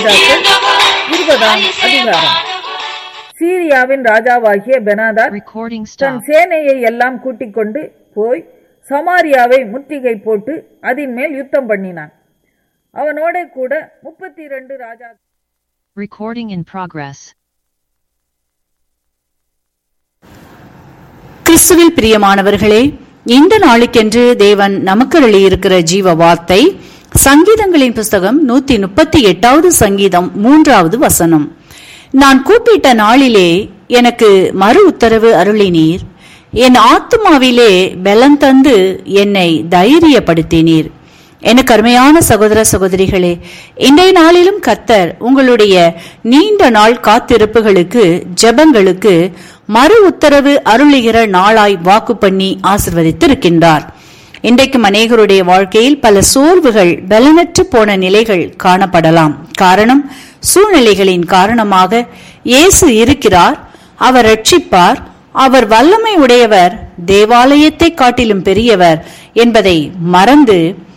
இருபதாம் அதிகாரம் சீரியாவின் ராஜாவாகிய பெனாதாத் Recording தன் stop. சேனையை எல்லாம் கூட்டிக் கொண்டு போய் சமாரியாவை முற்றுகை போட்டு அதின் மேல் யுத்தம் பண்ணினான் அவனோட கூட முப்பத்தி இரண்டு ராஜா Recording in progress. கிறிஸ்துவில் பிரியமானவர்களே இந்த நாளுக்கென்று தேவன் நமக்கு எழுதியிருக்கிற ஜீவ வார்த்தை சங்கீதங்களின் புஸ்தகம் நூத்தி முப்பத்தி எட்டாவது சங்கீதம் மூன்றாவது வசனம் நான் கூப்பிட்ட நாளிலே எனக்கு மறு உத்தரவு அருளினீர் என் ஆத்துமாவிலே பலம் தந்து என்னை தைரியப்படுத்தினீர் எனக்கு அருமையான சகோதர சகோதரிகளே இன்றைய நாளிலும் கத்தர் உங்களுடைய நீண்ட நாள் காத்திருப்புகளுக்கு ஜெபங்களுக்கு மறு உத்தரவு அருளுகிற நாளாய் வாக்கு பண்ணி ஆசிர்வதித்திருக்கின்றார் இன்றைக்கும் அநேகருடைய வாழ்க்கையில் பல சோர்வுகள் பலனற்று போன நிலைகள் காணப்படலாம் காரணம் சூழ்நிலைகளின் காரணமாக இயேசு இருக்கிறார் அவர் ரட்சிப்பார் அவர் வல்லமை உடையவர் தேவாலயத்தை காட்டிலும் பெரியவர் என்பதை மறந்து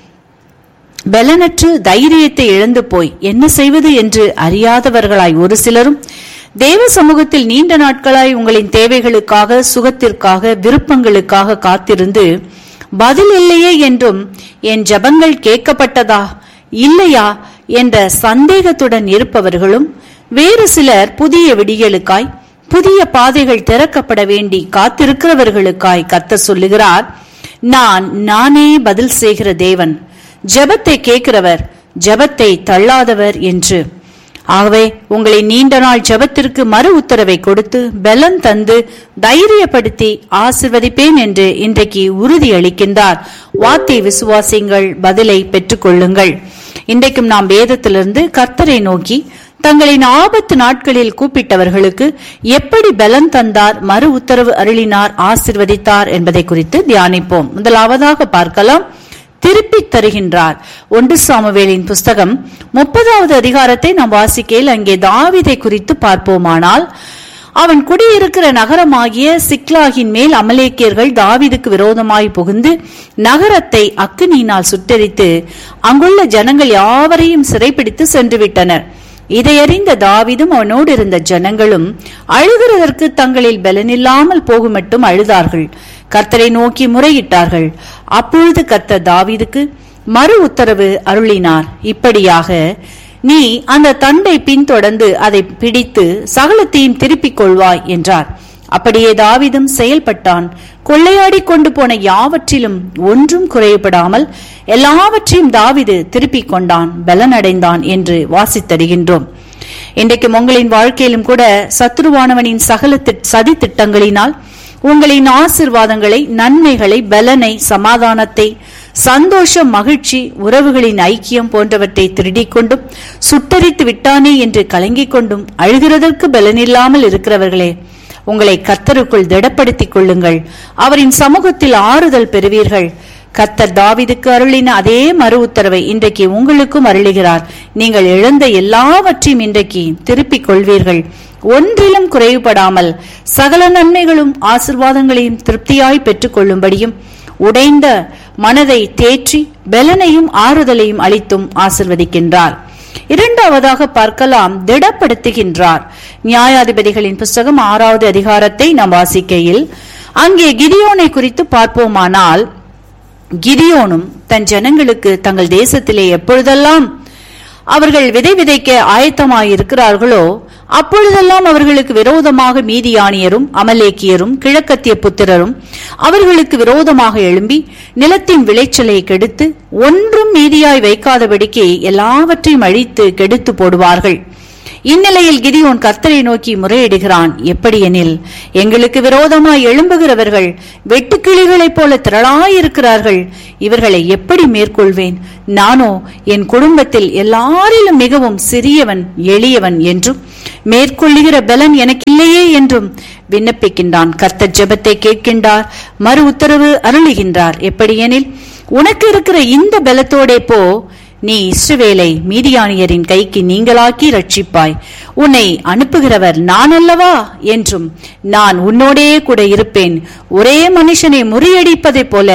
பலனற்று தைரியத்தை இழந்து போய் என்ன செய்வது என்று அறியாதவர்களாய் ஒரு சிலரும் தேவ சமூகத்தில் நீண்ட நாட்களாய் உங்களின் தேவைகளுக்காக சுகத்திற்காக விருப்பங்களுக்காக காத்திருந்து பதில் இல்லையே என்றும் என் ஜபங்கள் கேட்கப்பட்டதா இல்லையா என்ற சந்தேகத்துடன் இருப்பவர்களும் வேறு சிலர் புதிய விடியலுக்காய் புதிய பாதைகள் திறக்கப்பட வேண்டி காத்திருக்கிறவர்களுக்காய் கத்த சொல்லுகிறார் நான் நானே பதில் செய்கிற தேவன் ஜெபத்தை கேட்கிறவர் ஜெபத்தை தள்ளாதவர் என்று ஆகவே உங்களை நீண்ட நாள் ஜெபத்திற்கு மறு உத்தரவை கொடுத்து பலன் தந்து தைரியப்படுத்தி ஆசிர்வதிப்பேன் என்று இன்றைக்கு உறுதி அளிக்கின்றார் வார்த்தை விசுவாசிங்கள் பதிலை பெற்றுக்கொள்ளுங்கள் இன்றைக்கும் நாம் வேதத்திலிருந்து கர்த்தரை நோக்கி தங்களின் ஆபத்து நாட்களில் கூப்பிட்டவர்களுக்கு எப்படி பலன் தந்தார் மறு உத்தரவு அருளினார் ஆசிர்வதித்தார் என்பதை குறித்து தியானிப்போம் முதலாவதாக பார்க்கலாம் திருப்பி தருகின்றார் ஒன்று சாமுவேலின் புஸ்தகம் முப்பதாவது அதிகாரத்தை நாம் வாசிக்கையில் அங்கே தாவிதை குறித்து பார்ப்போமானால் அவன் குடியிருக்கிற நகரமாகிய சிக்லாகின் மேல் அமலேக்கியர்கள் தாவீதுக்கு விரோதமாய் புகுந்து நகரத்தை அக்கினியினால் சுட்டெரித்து அங்குள்ள ஜனங்கள் யாவரையும் சிறைப்பிடித்து சென்று விட்டனர் இதையறிந்த தாவீதும் அவனோடு இருந்த ஜனங்களும் அழுகிறதற்கு தங்களில் பலனில்லாமல் போகுமட்டும் அழுதார்கள் கர்த்தரை நோக்கி முறையிட்டார்கள் அப்பொழுது கர்த்தர் தாவீதுக்கு மறு உத்தரவு அருளினார் இப்படியாக நீ அந்த தண்டை பின்தொடர்ந்து அதை பிடித்து சகலத்தையும் திருப்பிக் கொள்வாய் என்றார் அப்படியே தாவீதும் செயல்பட்டான் கொள்ளையாடி கொண்டு போன யாவற்றிலும் ஒன்றும் குறைபடாமல் எல்லாவற்றையும் தாவீது திருப்பிக் கொண்டான் பலனடைந்தான் என்று வாசித்தருகின்றோம் இன்றைக்கும் உங்களின் வாழ்க்கையிலும் கூட சத்துருவானவனின் சகல திட்- சதி திட்டங்களினால் உங்களின் ஆசிர்வாதங்களை நன்மைகளை பலனை சமாதானத்தை சந்தோஷம் மகிழ்ச்சி உறவுகளின் ஐக்கியம் போன்றவற்றை திருடிக் கொண்டும் சுட்டரித்து விட்டானே என்று கலங்கிக் கொண்டும் அழுகிறதற்கு பலனில்லாமல் இருக்கிறவர்களே உங்களை கர்த்தருக்குள் திடப்படுத்திக் கொள்ளுங்கள் அவரின் சமூகத்தில் ஆறுதல் பெறுவீர்கள் கர்த்தர் தாவீதுக்கு அருளின அதே மறு உத்தரவை இன்றைக்கு உங்களுக்கும் அருளுகிறார் நீங்கள் இழந்த எல்லாவற்றையும் இன்றைக்கு திருப்பிக் கொள்வீர்கள் ஒன்றிலும் குறைவுபடாமல் சகல நன்மைகளும் ஆசிர்வாதங்களையும் திருப்தியாய் பெற்றுக் கொள்ளும்படியும் உடைந்த மனதை தேற்றி பலனையும் ஆறுதலையும் அளித்தும் ஆசிர்வதிக்கின்றார் இரண்டாவதாக பார்க்கலாம் திடப்படுத்துகின்றார் நியாயாதிபதிகளின் புஸ்தகம் ஆறாவது அதிகாரத்தை நாம் வாசிக்கையில் அங்கே கிதியோனை குறித்து பார்ப்போமானால் கிதியோனும் தன் ஜனங்களுக்கு தங்கள் தேசத்திலே எப்பொழுதெல்லாம் அவர்கள் விதை விதைக்க ஆயத்தமாயிருக்கிறார்களோ அப்பொழுதெல்லாம் அவர்களுக்கு விரோதமாக மீதியானியரும் அமலேக்கியரும் கிழக்கத்திய புத்திரரும் அவர்களுக்கு விரோதமாக எழும்பி நிலத்தின் விளைச்சலை கெடுத்து ஒன்றும் மீதியாய் வைக்காதபடிக்கு எல்லாவற்றையும் அழித்து கெடுத்து போடுவார்கள் இந்நிலையில் கிதியோன் கர்த்தரை நோக்கி முறையிடுகிறான் எப்படி எனில் எங்களுக்கு விரோதமாய் எழும்புகிறவர்கள் வெட்டுக்கிளிகளைப் போல திரளாயிருக்கிறார்கள் இவர்களை எப்படி மேற்கொள்வேன் நானோ என் குடும்பத்தில் எல்லாரிலும் மிகவும் சிறியவன் எளியவன் என்றும் மேற்கொள்ளுகிற பலன் எனக்கு இல்லையே என்றும் விண்ணப்பிக்கின்றான் கர்த்தர் ஜெபத்தை கேட்கின்றார் மறு உத்தரவு அருளுகின்றார் எப்படியெனில் உனக்கு இருக்கிற இந்த பலத்தோடே போ நீ இஸ்ரவேலை மீதியானியரின் கைக்கு நீங்களாக்கி ரட்சிப்பாய் உன்னை அனுப்புகிறவர் நான் அல்லவா என்றும் நான் உன்னோடே கூட இருப்பேன் ஒரே மனுஷனை முறியடிப்பதைப் போல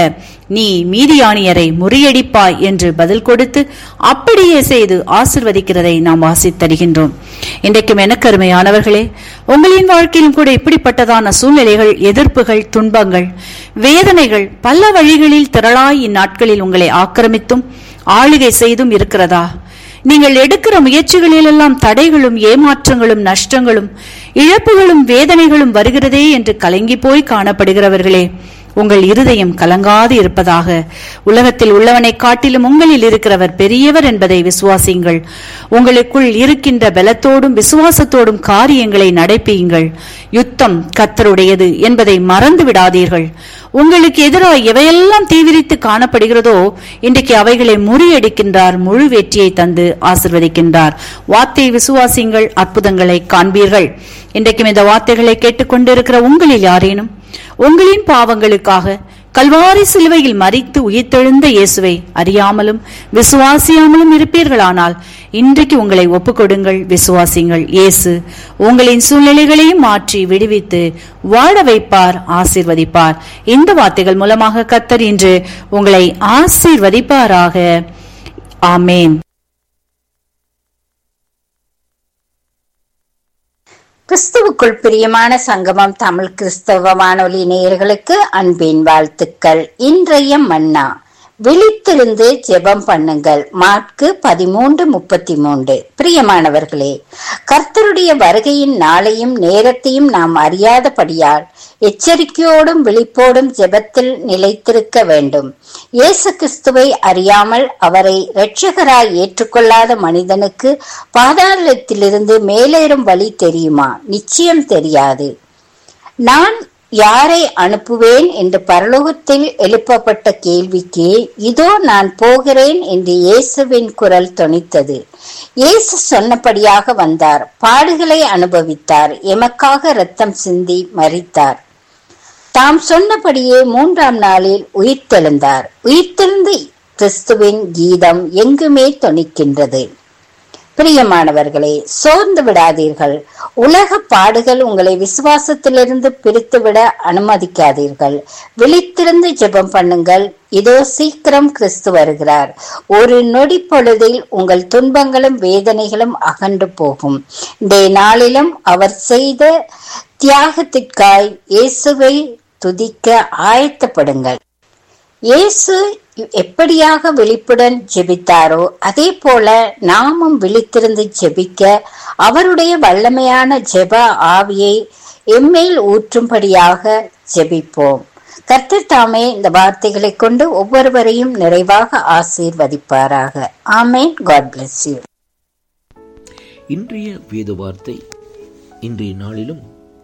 நீ மீதியானியரை முறியடிப்பாய் என்று பதில் கொடுத்து அப்படியே செய்து ஆசிர்வதிக்கிறதை நாம் வாசித்தருகின்றோம் இன்றைக்கும் எனக்கருமையானவர்களே உங்களின் வாழ்க்கையிலும் கூட இப்படிப்பட்டதான சூழ்நிலைகள் எதிர்ப்புகள் துன்பங்கள் வேதனைகள் பல வழிகளில் திரளாய் இந்நாட்களில் உங்களை ஆக்கிரமித்தும் ஆளுகை செய்தும் இருக்கிறதா நீங்கள் எடுக்கிற முயற்சிகளிலெல்லாம் தடைகளும் ஏமாற்றங்களும் நஷ்டங்களும் இழப்புகளும் வேதனைகளும் வருகிறதே என்று கலங்கி போய் காணப்படுகிறவர்களே உங்கள் இருதயம் கலங்காது இருப்பதாக உலகத்தில் உள்ளவனை காட்டிலும் உங்களில் இருக்கிறவர் பெரியவர் என்பதை விசுவாசியுங்கள் உங்களுக்குள் இருக்கின்ற பலத்தோடும் விசுவாசத்தோடும் காரியங்களை நடைப்பியுங்கள் யுத்தம் கத்தருடையது என்பதை மறந்து விடாதீர்கள் உங்களுக்கு எதிராக எவையெல்லாம் தீவிரித்து காணப்படுகிறதோ இன்றைக்கு அவைகளை முறியடிக்கின்றார் முழு வெற்றியை தந்து ஆசிர்வதிக்கின்றார் வார்த்தை விசுவாசிங்கள் அற்புதங்களை காண்பீர்கள் இன்றைக்கும் இந்த வார்த்தைகளை கேட்டுக்கொண்டிருக்கிற உங்களில் யாரேனும் உங்களின் பாவங்களுக்காக கல்வாரி சிலுவையில் மறித்து உயிர்த்தெழுந்த இயேசுவை அறியாமலும் விசுவாசியாமலும் இருப்பீர்களானால் இன்றைக்கு உங்களை ஒப்புக்கொடுங்கள் விசுவாசிங்கள் இயேசு உங்களின் சூழ்நிலைகளையும் மாற்றி விடுவித்து வாழ வைப்பார் ஆசீர்வதிப்பார் இந்த வார்த்தைகள் மூலமாக கத்தர் இன்று உங்களை ஆசீர்வதிப்பாராக ஆமேன் கிறிஸ்துவுக்குள் பிரியமான சங்கமம் தமிழ் கிறிஸ்தவ வானொலி நேயர்களுக்கு அன்பின் வாழ்த்துக்கள் இன்றைய மன்னா விழித்திருந்து ஜெபம் பண்ணுங்கள் மாற்கு பதிமூன்று முப்பத்தி மூன்று பிரியமானவர்களே கர்த்தருடைய வருகையின் நாளையும் நேரத்தையும் நாம் அறியாதபடியால் எச்சரிக்கையோடும் விழிப்போடும் ஜெபத்தில் நிலைத்திருக்க வேண்டும் இயேசு கிறிஸ்துவை அறியாமல் அவரை இரட்சகராய் ஏற்றுக்கொள்ளாத மனிதனுக்கு பாதாளத்திலிருந்து மேலேறும் வழி தெரியுமா நிச்சயம் தெரியாது நான் யாரை அனுப்புவேன் என்று பரலோகத்தில் எழுப்பப்பட்ட கேள்விக்கு இதோ நான் போகிறேன் என்று இயேசுவின் குரல் தொனித்தது இயேசு சொன்னபடியாக வந்தார் பாடுகளை அனுபவித்தார் எமக்காக இரத்தம் சிந்தி மறித்தார் தாம் சொன்னபடியே மூன்றாம் நாளில் உயிர்த்தெழுந்தார் உயிர்த்தெழுந்த கிறிஸ்துவின் கீதம் எங்குமே தொனிக்கின்றது பிரியமானவர்களே சோர்ந்து விடாதீர்கள் உலக பாடுகள் உங்களை விசுவாசத்திலிருந்து பிரித்துவிட அனுமதிக்காதீர்கள் விழித்திருந்து ஜெபம் பண்ணுங்கள் இதோ சீக்கிரம் கிறிஸ்து வருகிறார் ஒரு நொடி பொழுதில் உங்கள் துன்பங்களும் வேதனைகளும் அகன்று போகும் இந்த நாளிலும் அவர் செய்த தியாகத்திற்காய் இயேசுவை துதிக்க ஆயத்தப்படுங்கள் இயேசு எப்படியாக விழிப்புடன் ஜெபித்தாரோ அதே போல நாமும் விழித்திருந்து ஜெபிக்க அவருடைய வல்லமையான ஜெப ஆவியை எம்மேல் ஊற்றும்படியாக ஜெபிப்போம் கர்த்தர் தாமே இந்த வார்த்தைகளை கொண்டு ஒவ்வொருவரையும் நிறைவாக ஆசீர்வதிப்பாராக ஆமேன் காட் பிளஸ் யூ இன்றைய வேத வார்த்தை இன்றைய நாளிலும்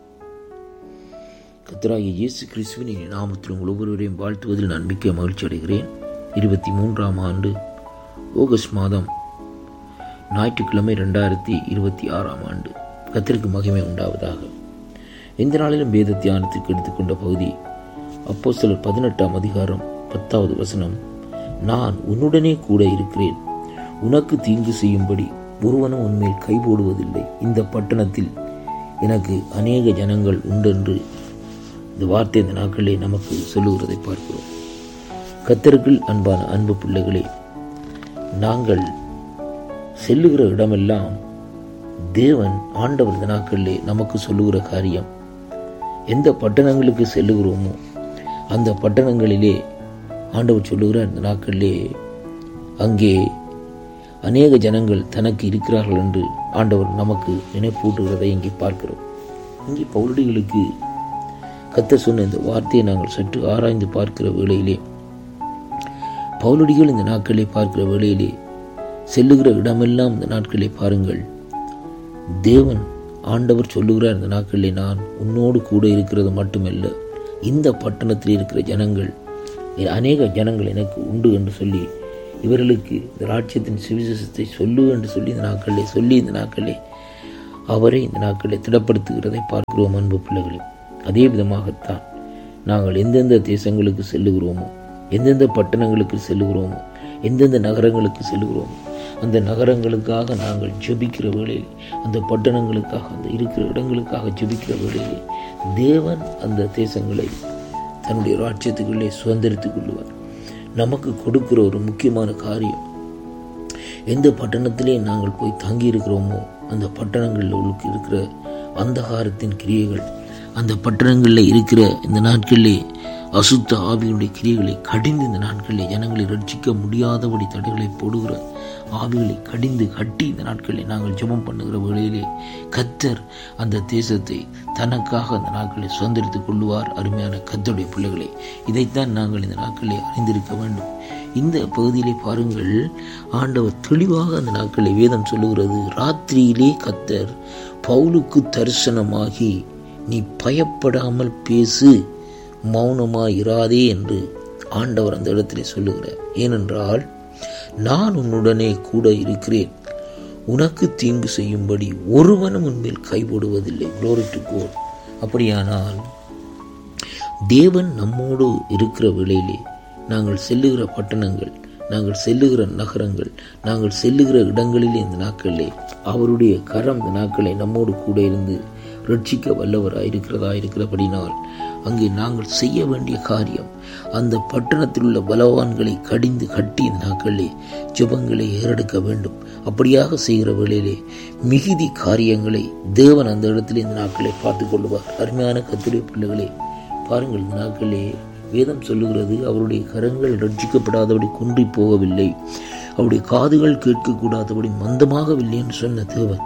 கத்தராகிய இயேசு கிறிஸ்துவின் இனிய நாமத்தில் உங்கள் ஒவ்வொருவரையும் வாழ்த்துவதில் நான் மிக்க மகிழ்ச்சி அடைகிறேன் இருபத்தி மூன்றாம் ஆண்டு ஆகஸ்ட் மாதம் ஞாயிற்றுக்கிழமை ரெண்டாயிரத்தி இருபத்தி ஆறாம் ஆண்டு கத்திற்கு மகிமை உண்டாவதாக எந்த நாளிலும் வேத தியானத்திற்கு எடுத்துக்கொண்ட பகுதி அப்போ சிலர் பதினெட்டாம் அதிகாரம் பத்தாவது வசனம் நான் உன்னுடனே கூட இருக்கிறேன் உனக்கு தீங்கு செய்யும்படி ஒருவனும் உன்மேல் கைபோடுவதில்லை இந்த பட்டணத்தில் எனக்கு அநேக ஜனங்கள் உண்டென்று இந்த வார்த்தை இந்த நாட்களிலே நமக்கு சொல்லுகிறதை பார்க்கிறோம் கத்தருக்குள் அன்பான அன்பு பிள்ளைகளே நாங்கள் செல்லுகிற இடமெல்லாம் தேவன் ஆண்டவர் இந்த நாட்களிலே நமக்கு சொல்லுகிற காரியம் எந்த பட்டணங்களுக்கு செல்லுகிறோமோ அந்த பட்டணங்களிலே ஆண்டவர் சொல்லுகிறார் இந்த நாட்களிலே அங்கே அநேக ஜனங்கள் தனக்கு இருக்கிறார்கள் என்று ஆண்டவர் நமக்கு நினைப்பூட்டுகிறதை இங்கே பார்க்கிறோம் இங்கே பௌரடிகளுக்கு கத்த சொன்ன இந்த வார்த்தையை நாங்கள் சற்று ஆராய்ந்து பார்க்கிற வேளையிலே பவுலடிகள் இந்த நாட்களை பார்க்கிற வேளையிலே செல்லுகிற இடமெல்லாம் இந்த நாட்களை பாருங்கள் தேவன் ஆண்டவர் சொல்லுகிறார் இந்த நாட்களிலே நான் உன்னோடு கூட இருக்கிறது மட்டுமல்ல இந்த பட்டணத்தில் இருக்கிற ஜனங்கள் அநேக ஜனங்கள் எனக்கு உண்டு என்று சொல்லி இவர்களுக்கு இந்த ராட்சியத்தின் சுவிசேஷத்தை சொல்லு என்று சொல்லி இந்த நாட்களிலே சொல்லி இந்த நாட்களிலே அவரை இந்த நாட்களை திடப்படுத்துகிறதை பார்க்கிறோம் அன்பு பிள்ளைகளே அதே விதமாகத்தான் நாங்கள் எந்தெந்த தேசங்களுக்கு செல்லுகிறோமோ எந்தெந்த பட்டணங்களுக்கு செல்லுகிறோமோ எந்தெந்த நகரங்களுக்கு செல்லுகிறோமோ அந்த நகரங்களுக்காக நாங்கள் ஜெபிக்கிற வேளையில் அந்த பட்டணங்களுக்காக அந்த இருக்கிற இடங்களுக்காக ஜெபிக்கிற வேளையிலே தேவன் அந்த தேசங்களை தன்னுடைய ராட்சியத்துக்குள்ளே சுதந்திரித்துக் கொள்வார் நமக்கு கொடுக்கிற ஒரு முக்கியமான காரியம் எந்த பட்டணத்திலே நாங்கள் போய் தங்கி இருக்கிறோமோ அந்த பட்டணங்களில் உள்ளுக்கு இருக்கிற அந்தகாரத்தின் கிரியைகள் அந்த பட்டணங்களில் இருக்கிற இந்த நாட்களிலே அசுத்த ஆவிகளுடைய கிரியைகளை கடிந்து இந்த நாட்களிலே ஜனங்களை ரட்சிக்க முடியாதபடி தடைகளை போடுகிற ஆவிகளை கடிந்து கட்டி இந்த நாட்களில் நாங்கள் ஜெபம் பண்ணுகிற வேளையிலே கத்தர் அந்த தேசத்தை தனக்காக அந்த நாட்களில் சுதந்திரித்துக் கொள்ளுவார் அருமையான கத்தருடைய பிள்ளைகளை இதைத்தான் நாங்கள் இந்த நாட்களிலே அறிந்திருக்க வேண்டும் இந்த பகுதியிலே பாருங்கள் ஆண்டவர் தெளிவாக அந்த நாட்களை வேதம் சொல்லுகிறது ராத்திரியிலே கத்தர் பவுலுக்கு தரிசனமாகி நீ பயப்படாமல் பேசு மௌனமாயிராதே என்று ஆண்டவர் அந்த இடத்திலே சொல்லுகிறார் ஏனென்றால் நான் உன்னுடனே கூட இருக்கிறேன் உனக்கு தீங்கு செய்யும்படி ஒருவனும் உன்மேல் கைவிடுவதில்லை Glory to God அப்படியானால் தேவன் நம்மோடு இருக்கிற வேளையிலே நாங்கள் செல்லுகிற பட்டணங்கள் நாங்கள் செல்லுகிற நகரங்கள் நாங்கள் செல்லுகிற இடங்களிலே இந்த நாட்களிலே அவருடைய கரம் இந்த நாட்களை நம்மோடு கூட இருந்து ரட்சிக்க வல்லவராய் இருக்கிறதா இருக்கிறபடினால் அங்கே நாங்கள் செய்ய வேண்டிய காரியம் அந்த பட்டணத்தில் உள்ள பலவான்களை கடிந்து கட்டி இந்த நாட்களிலே ஜெபங்களை ஏறெடுக்க வேண்டும் அப்படியாக செய்கிற வேளையிலே மிகுதி காரியங்களை தேவன் அந்த இடத்திலே இந்த நாட்களை பார்த்து கொள்வார் அருமையான கத்துடைய பிள்ளைகளே பாருங்கள் இந்த நாட்களே வேதம் சொல்லுகிறது அவருடைய கரங்கள் ரட்சிக்கப்படாதபடி குன்றி போகவில்லை அவருடைய காதுகள் கேட்கக்கூடாதபடி மந்தமாகவில்லை என்று சொன்ன தேவன்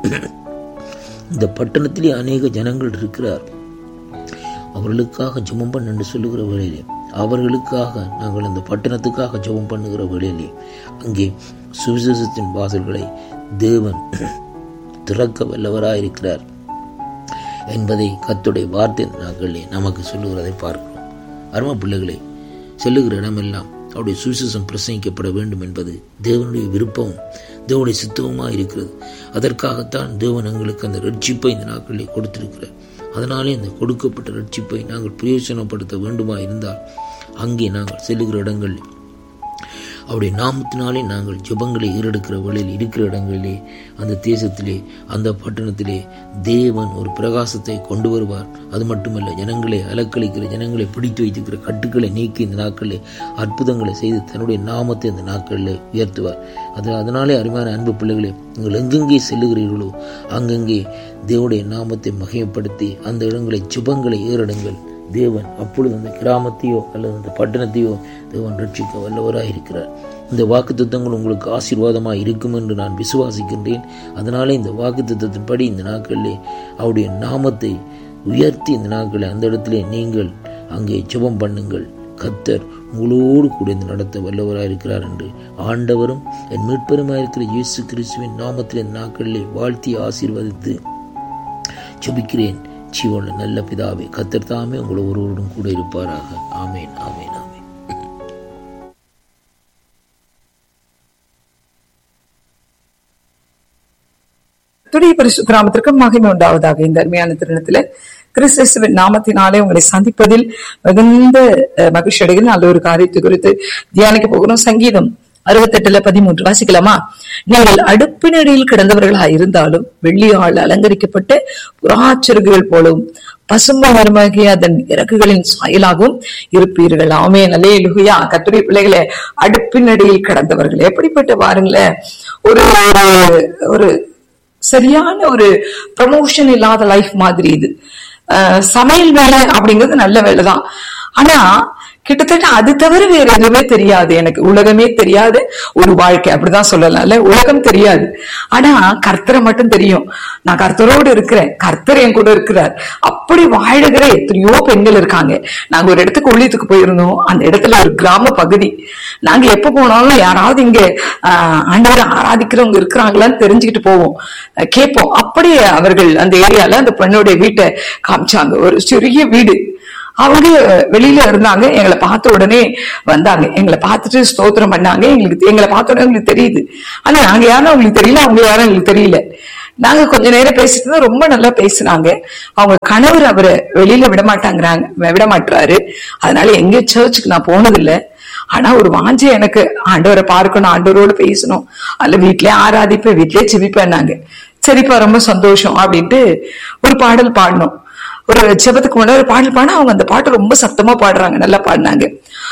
இந்த பட்டணத்திலே அநேக ஜனங்கள் இருக்கிறார் அவர்களுக்காக ஜெபம் பண்ண என்று சொல்லுகிற வேளையிலே அவர்களுக்காக நாங்கள் அந்த பட்டணத்துக்காக ஜெபம் பண்ணுகிற வேளையிலே அங்கே சுவிசேஷத்தின் வாசல்களை தேவன் திறக்க வல்லவராயிருக்கிறார் என்பதை கத்துடைய வார்த்தை நாட்களிலே நமக்கு சொல்லுகிறதை பார்க்கிறோம் அரும பிள்ளைகளே செல்லுகிற இடமெல்லாம் அவருடைய சுவிசேஷம் பிரசங்கிக்கப்பட வேண்டும் என்பது தேவனுடைய விருப்பமும் தேவனுடைய சித்தமுமாக இருக்கிறது அதற்காகத்தான் தேவன் எங்களுக்கு அந்த ரட்சிப்பை இந்த நாட்களிலே கொடுத்திருக்கிறார் அதனாலே இந்த கொடுக்கப்பட்ட ரட்சிப்பை நாங்கள் பிரயோஜனப்படுத்த வேண்டுமா இருந்தால் அங்கே நாங்கள் செல்லுகிற இடங்களில் அவருடைய நாமத்தினாலே நாங்கள் ஜெபங்களை ஈரெடுக்கிற வழியில் இருக்கிற இடங்களிலே அந்த தேசத்திலே அந்த பட்டணத்திலே தேவன் ஒரு பிரகாசத்தை கொண்டு வருவார் அது மட்டுமல்ல ஜனங்களை அலக்களிக்கிற ஜனங்களை பிடித்து வைத்திருக்கிற கட்டுக்களை நீக்கி இந்த நாட்களில் அற்புதங்களை செய்து தன்னுடைய நாமத்தை இந்த நாட்களில் உயர்த்துவார் அது அதனாலே அருமையான அன்பு பிள்ளைகளே நீங்கள் எங்கெங்கே செல்லுகிறீர்களோ அங்கங்கே தேவனுடைய நாமத்தை மகிமைப்படுத்தி அந்த இடங்களை ஜெபங்களை ஏறிடுங்கள் தேவன் அப்பொழுது அந்த கிராமத்தையோ அல்லது அந்த பட்டணத்தையோ தேவன் ரட்சிக்க வல்லவராக இருக்கிறார் இந்த வாக்கு தத்துவங்கள் உங்களுக்கு ஆசீர்வாதமாக இருக்கும் என்று நான் விசுவாசிக்கின்றேன் அதனாலே இந்த வாக்கு தத்துவத்தின்படி இந்த நாட்களிலே அவருடைய நாமத்தை உயர்த்தி இந்த நாட்களில் அந்த இடத்திலே நீங்கள் அங்கே ஜெபம் பண்ணுங்கள் கத்தர் உங்களோடு கூட இந்த நடத்த வல்லவராக இருக்கிறார் என்று ஆண்டவரும் என் மீட்பெருமாயிருக்கிற இருக்கிற இயேசு கிறிஸ்துவின் நாமத்தில் இந்த நாட்களிலே வாழ்த்தி ஆசீர்வதித்து ஜெபிக்கிறேன் ஜீவன நல்ல பிதாவே கத்தர் தாமே உங்களை ஒருவருடன் கூட இருப்பாராக ஆமேன் ஆமேன் ஆமேன் துடைய பரிசு கிராமத்திற்கு மகிமை உண்டாவதாக இந்த அருமையான திருணத்துல கிறிஸ்துவின் நாமத்தினாலே உங்களை சந்திப்பதில் மிகுந்த அஹ், மகிழ்ச்சி அடைகிறேன் நல்ல ஒரு காரியத்தை குறித்து தியானிக்க போகிறோம் சங்கீதம் அறுபத்தெட்டுல பதிமூன்று வாசிக்கலாமா நீங்கள் அடுப்பினடியில் கிடந்தவர்களா இருந்தாலும் வெள்ளியால் அலங்கரிக்கப்பட்ட புறாச்சிறகுகள் போலவும் பசுமை மருமகிய அதன் இறக்குகளின் சாயலாகவும் இருப்பீர்கள் ஆமே நல்லே லுகையா கத்துரை பிள்ளைகளே அடுப்பினடியில் கிடந்தவர்கள் எப்படிப்பட்ட பாருங்களேன் ஒரு ஒரு- ஒரு சரியான ஒரு ப்ரமோஷன் இல்லாத லைஃப் மாதிரி இது அஹ் சமையல் வேலை அப்படிங்கிறது நல்ல வேலை தான் ஆனா கிட்டத்தட்ட அது தவிர வேற எதுவுமே தெரியாது எனக்கு உலகமே தெரியாது ஒரு வாழ்க்கை அப்படிதான் சொல்லலாம்ல உலகம் தெரியாது ஆனா கர்த்தரை மட்டும் தெரியும் நான் கர்த்தரோடு இருக்கிறேன் கர்த்தர் என் கூட இருக்கிறார் அப்படி வாழுகிற எத்தனையோ பெண்கள் இருக்காங்க நாங்க ஒரு இடத்துக்கு உள்ளியத்துக்கு போயிருந்தோம் அந்த இடத்துல ஒரு கிராம பகுதி நாங்க எப்ப போனாலும் யாராவது இங்க ஆஹ், ஆண்டவரை ஆராதிக்கிறவங்க இருக்கிறாங்களான்னு தெரிஞ்சுக்கிட்டு போவோம் அஹ், கேட்போம் அப்படியே அவர்கள் அந்த ஏரியால அந்த பெண்ணுடைய வீட்டை காமிச்சாங்க ஒரு சிறிய வீடு அவங்க வெளியில இருந்தாங்க எங்களை பார்த்த உடனே வந்தாங்க எங்களை பார்த்துட்டு ஸ்தோத்திரம் பண்ணாங்க எங்களுக்கு எங்களை பார்த்த உடனே எங்களுக்கு தெரியுது ஆனா நாங்க யாரும் அவங்களுக்கு தெரியல அவங்க யாரும் எங்களுக்கு தெரியல நாங்க கொஞ்ச நேரம் பேசிட்டு இருந்தோம், ரொம்ப நல்லா பேசுனாங்க அவங்க கணவர் அவரை வெளியில விட மாட்டாங்கிறாங்க விட மாட்டுறாரு அதனால எங்க சர்ச்சுக்கு நான் போனதில்லை ஆனா ஒரு வாஞ்சை எனக்கு ஆண்டவரை பார்க்கணும் ஆண்டவரோட பேசணும் அல்ல வீட்லயே ஆராதிப்பேன் வீட்லயே சிவிப்பேன்னாங்க சரிப்பா ரொம்ப சந்தோஷம் அப்படின்ட்டு ஒரு பாடல் பாடினோம் ஒரு ஜெபத்துக்கு முன்னாடி ஒரு பாடல் பாடினா அவங்க அந்த பாட்டை ரொம்ப சத்தமா பாடுறாங்க நல்லா பாடினாங்க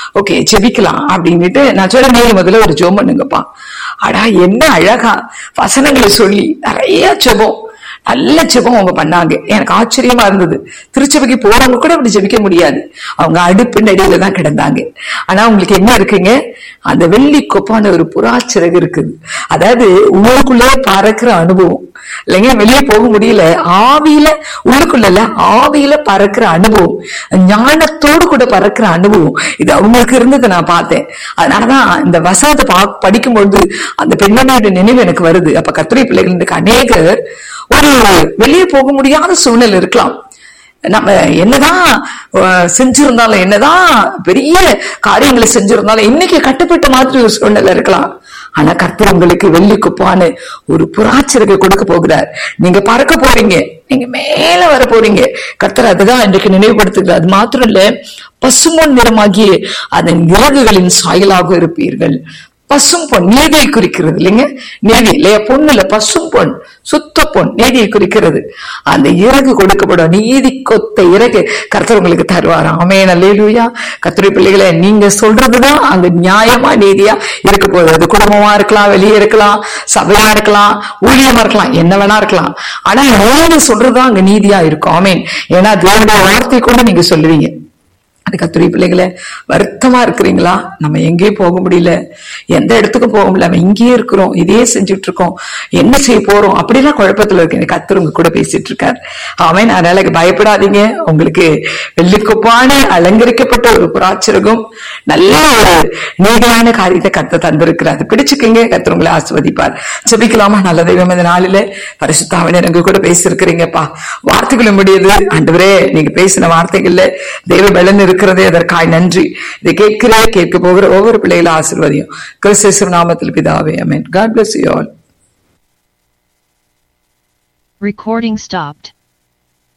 ஓகே ஜெபிக்கலாம் அப்படின்னுட்டு நான் சொல்ல நீங்க முதல்ல ஒரு ஜெபம் பண்ணுங்கப்பா அடா என்ன அழகா வசனங்களை சொல்லி நிறைய ஜெபம் நல்ல ஜெபம் அவங்க பண்ணாங்க எனக்கு ஆச்சரியமா இருந்தது திருச்சபைக்கு போறவங்க கூட அப்படி ஜெபிக்க முடியாது அவங்க அடுப்பு நடியில தான் கிடந்தாங்க ஆனா உங்களுக்கு என்ன இருக்குங்க அந்த வெள்ளி கொப்பான ஒரு புறாச்சிறகு இருக்குது அதாவது உங்களுக்குள்ளே பறக்கிற அனுபவம் இல்லைங்க வெளியே போக முடியல ஆவியில உள்ளுக்குள்ள ஆவியில பறக்கிற அனுபவம் ஞானத்தோடு கூட பறக்கிற அனுபவம் இது அவங்களுக்கு இருந்ததை நான் பார்த்தேன் அதனாலதான் இந்த வசனத்தை பா படிக்கும்பொழுது அந்த பெண்மணியோட நினைவு எனக்கு வருது அப்ப கத்திரை பிள்ளைகளுக்கு அநேகர் ஒரு வெளியே போக முடியாத சூழ்நிலை இருக்கலாம் நம்ம என்னதான் அஹ், செஞ்சிருந்தாலும் என்னதான் பெரிய காரியங்களை செஞ்சிருந்தாலும் இன்னைக்கு கட்டுப்பட்ட மாதிரி ஒரு சூழ்நிலை இருக்கலாம் ஆனா கர்த்தர் உங்களுக்கு வெள்ளி குப்பான்னு ஒரு புறாச்சிறகை கொடுக்க போகிறார் நீங்க பறக்க போறீங்க நீங்க மேல வர போறீங்க கர்த்தர் அதுதான் இன்றைக்கு நினைவுபடுத்துகிறார் அது மாத்திரம் இல்ல பசுமொன் நிறமாகிய அதன் இறகுகளின் சாயலாக இருப்பீர்கள் பசும் பொன் நீதியை குறிக்கிறது இல்லைங்க நீதி இல்லையா பொண்ணுல பசும் பொன் சுத்த பொன் நீதியை குறிக்கிறது அந்த இறகு கொடுக்கப்படும் நீதி கொத்த இறகு கர்த்தர் உங்களுக்கு தருவார் ஆமே நல்லேலூயா கர்த்தருடைய பிள்ளைகளை நீங்க சொல்றதுதான் அங்க நியாயமா நீதியா இருக்க போகுது அது குடும்பமா இருக்கலாம் வெளியே இருக்கலாம் சபையா இருக்கலாம் ஊழியமா இருக்கலாம் என்ன வேணா இருக்கலாம் ஆனா நீங்க சொல்றதுதான் அங்க நீதியா இருக்கும் ஆமேன் ஏன்னா தேவனுடைய வார்த்தை கூட நீங்க சொல்லுவீங்க அது கத்துரை பிள்ளைகளை வருத்தமா இருக்கிறீங்களா நம்ம எங்கேயும் போக முடியல எந்த இடத்துக்கும் போக முடியல நம்ம இங்கேயே இருக்கிறோம் இதையே செஞ்சுட்டு இருக்கோம் என்ன செய்ய போறோம் அப்படிலாம் குழப்பத்துல இருக்கு கத்தர் உங்க கூட பேசிட்டு இருக்கார் அவன் அதனால பயப்படாதீங்க உங்களுக்கு வெள்ளிக்குப்பான அலங்கரிக்கப்பட்ட ஒரு புறாச்சிரகம் நல்ல ஒரு நீதியான காரியத்தை கத்த தந்திருக்கிறார் பிடிச்சுக்கங்க கத்தர் உங்களை ஆஸ்வதிப்பார் ஜெபிக்கலாமா நல்ல தெய்வம் இந்த நாளில பரிசுத்தாவினர் எங்க கூட பேசியிருக்கிறீங்கப்பா வார்த்தைகளும் முடியுது ஆண்டவரே நீங்க பேசின வார்த்தைகள்ல தெய்வ பலன் இருக்கிறதே அதற்காய் நன்றி இதை கேட்கிற கேட்க போகிற ஒவ்வொரு பிள்ளைகளும் ஆசீர்வதியும் கிறிஸ்து நாமத்தில் பிதாவே amen God bless you all Recording stopped.